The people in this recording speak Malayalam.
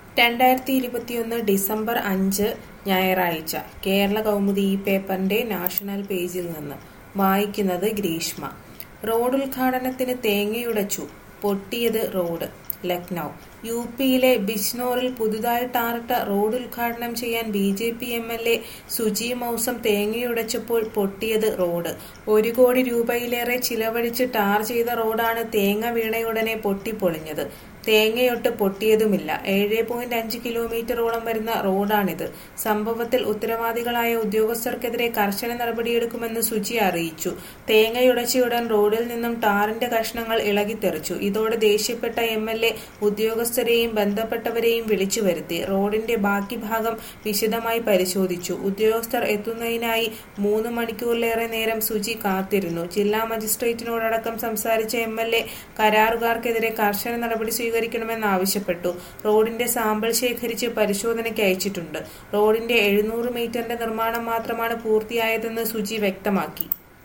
രണ്ടായിരത്തി ഇരുപത്തിയൊന്ന് ഡിസംബർ അഞ്ച് ഞായറാഴ്ച കേരള കൗമുദി ഈ പേപ്പറിന്റെ നാഷണൽ പേജിൽ നിന്ന് വായിക്കുന്നത് ഗ്രീഷ്മ റോഡ് ഉദ്ഘാടനത്തിന് തേങ്ങയുടച്ചു പൊട്ടിയത് റോഡ് ലക്നൗ യു പിയിലെ ബിജ്നോറിൽ പുതുതായി ടാറിട്ട റോഡ് ഉദ്ഘാടനം ചെയ്യാൻ B J P M L A സുജി മൌസം തേങ്ങയുടച്ചപ്പോൾ പൊട്ടിയത് റോഡ് ഒരു കോടി രൂപയിലേറെ ചിലവഴിച്ച് ടാർ ചെയ്ത റോഡാണ് തേങ്ങ വീണയുടനെ പൊട്ടിപ്പൊളിഞ്ഞത് തേങ്ങയൊട്ട് പൊട്ടിയതുമില്ല ഏഴ് പോയിന്റ് അഞ്ച് കിലോമീറ്ററോളം വരുന്ന റോഡാണിത് സംഭവത്തിൽ ഉത്തരവാദികളായ ഉദ്യോഗസ്ഥർക്കെതിരെ കർശന നടപടിയെടുക്കുമെന്ന് സുജി അറിയിച്ചു തേങ്ങയുടച്ചയുടൻ റോഡിൽ നിന്നും ടാറിന്റെ കഷ്ണങ്ങൾ ഇളകിത്തെറിച്ചു ഇതോടെ ദേഷ്യപ്പെട്ട എം എൽ എ ഉദ്യോഗസ്ഥരെയും ബന്ധപ്പെട്ടവരെയും വിളിച്ചു വരുത്തി റോഡിന്റെ ബാക്കി ഭാഗം വിശദമായി പരിശോധിച്ചു ഉദ്യോഗസ്ഥർ എത്തുന്നതിനായി മൂന്ന് മണിക്കൂറിലേറെ നേരം സുജി കാത്തിരുന്നു ജില്ലാ മജിസ്ട്രേറ്റിനോടടക്കം സംസാരിച്ച എം എൽ എ കരാറുകാർക്കെതിരെ കർശന നടപടി സ്വീകരിക്കണമെന്നാവശ്യപ്പെട്ടു റോഡിന്റെ സാമ്പിൾ ശേഖരിച്ച് പരിശോധനയ്ക്ക് അയച്ചിട്ടുണ്ട് റോഡിന്റെ എഴുന്നൂറ് മീറ്ററിന്റെ നിർമ്മാണം മാത്രമാണ് പൂർത്തിയായതെന്ന് സുജി വ്യക്തമാക്കി